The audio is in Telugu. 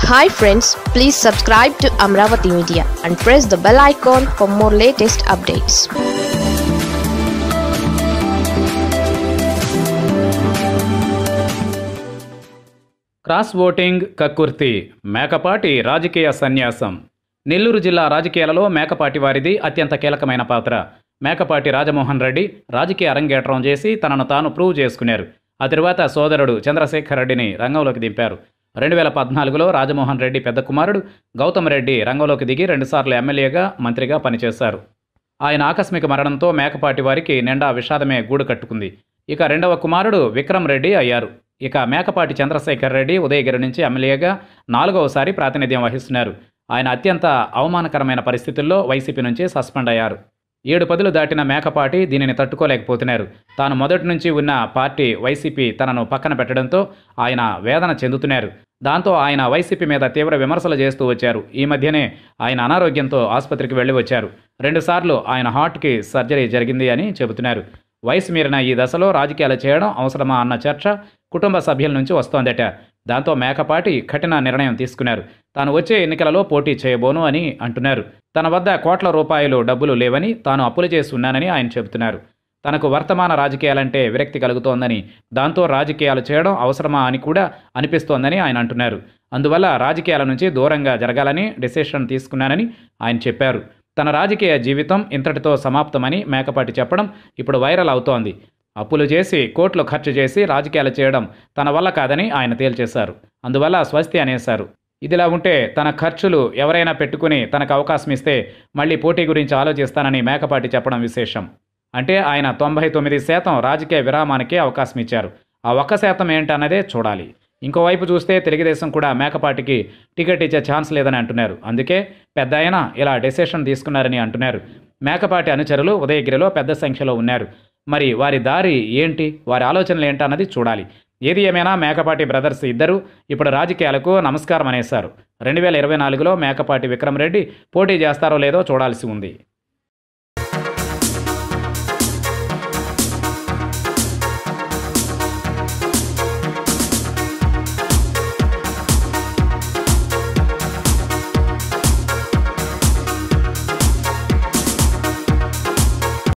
hi friends please subscribe to Amaravati media and press the bell icon for more latest updates cross voting కక్కుర్తి మేకపాటి రాజకీయ సన్యాసం నెల్లూరు జిల్లా రాజకీయాలలో మేకపాటి వారిది అత్యంత కీలకమైన పాత్ర మేకపాటి రాజమోహన్ రెడ్డి రాజకీయ అరంగేట్రం చేసి తనను తాను ప్రూవ్ చేసుకున్నారు ఆ తరువాత సోదరుడు చంద్రశేఖర్ రెడ్డిని రంగంలోకి దింపారు రెండు వేల పద్నాలుగులో రాజమోహన్ రెడ్డి పెద్ద కుమారుడు గౌతమ్ రెడ్డి రంగంలోకి దిగి రెండుసార్లు ఎమ్మెల్యేగా మంత్రిగా పనిచేశారు ఆయన ఆకస్మిక మరణంతో మేకపాటి వారికి నిండా విషాదమే గూడు కట్టుకుంది ఇక రెండవ కుమారుడు విక్రమ్ రెడ్డి అయ్యారు ఇక మేకపాటి చంద్రశేఖర్ రెడ్డి ఉదయగిరి నుంచి ఎమ్మెల్యేగా నాలుగవసారి ప్రాతినిధ్యం వహిస్తున్నారు ఆయన అత్యంత అవమానకరమైన పరిస్థితుల్లో వైసీపీ నుంచి సస్పెండ్ అయ్యారు ఏడు పదులు దాటిన మేకపాటి దీనిని తట్టుకోలేకపోతున్నారు తాను మొదటి నుంచి ఉన్న పార్టీ వైసీపీ తనను పక్కన పెట్టడంతో ఆయన వేదన చెందుతున్నారు దాంతో ఆయన వైసీపీ మీద తీవ్ర విమర్శలు చేస్తూ వచ్చారు ఈ మధ్యనే ఆయన అనారోగ్యంతో ఆసుపత్రికి వెళ్ళి వచ్చారు రెండుసార్లు ఆయన హార్ట్కి సర్జరీ జరిగింది అని చెబుతున్నారు వయసు మీరిన ఈ దశలో రాజకీయాలు చేయడం అవసరమా అన్న చర్చ కుటుంబ సభ్యుల నుంచి వస్తోందట దాంతో మేకపాటి కఠిన నిర్ణయం తీసుకున్నారు తాను వచ్చే ఎన్నికలలో పోటీ చేయబోను అని అంటున్నారు తన వద్ద కోట్ల రూపాయలు డబ్బులు లేవని తాను అప్పులు చేసి ఉన్నానని ఆయన చెబుతున్నారు తనకు వర్తమాన రాజకీయాలంటే విరక్తి కలుగుతోందని దాంతో రాజకీయాలు చేయడం అవసరమా అని కూడా అనిపిస్తోందని ఆయన అంటున్నారు అందువల్ల రాజకీయాల నుంచి దూరంగా జరగాలని డిసిషన్ తీసుకున్నానని ఆయన చెప్పారు తన రాజకీయ జీవితం ఇంతటితో సమాప్తమని మేకపాటి చెప్పడం ఇప్పుడు వైరల్ అవుతోంది అప్పులు చేసి కోట్లు ఖర్చు చేసి రాజకీయాలు చేయడం తన వల్ల కాదని ఆయన తేల్చేశారు అందువల్ల స్వస్తి అనేశారు ఇదిలా ఉంటే తన ఖర్చులు ఎవరైనా పెట్టుకుని తనకు అవకాశం ఇస్తే మళ్ళీ పోటీ గురించి ఆలోచిస్తానని మేకపాటి చెప్పడం విశేషం అంటే ఆయన తొంభై తొమ్మిది శాతం రాజకీయ విరామానికి అవకాశం ఇచ్చారు ఆ ఒక్క శాతం ఏంటన్నదే చూడాలి ఇంకోవైపు చూస్తే తెలుగుదేశం కూడా మేకపాటికి టికెట్ ఇచ్చే ఛాన్స్ లేదని అంటున్నారు అందుకే పెద్ద ఆయన ఇలా డెసిషన్ తీసుకున్నారని అంటున్నారు మేకపాటి అనుచరులు ఉదయగిరిలో పెద్ద సంఖ్యలో ఉన్నారు మరి వారి దారి ఏంటి వారి ఆలోచనలు ఏంటన్నది చూడాలి ఏది ఏమైనా మేకపాటి బ్రదర్స్ ఇద్దరు ఇప్పుడు రాజకీయాలకు నమస్కారం అనేశారు రెండు వేల ఇరవై నాలుగులో మేకపాటి విక్రమ్ రెడ్డి పోటీ చేస్తారో లేదో చూడాల్సి ఉంది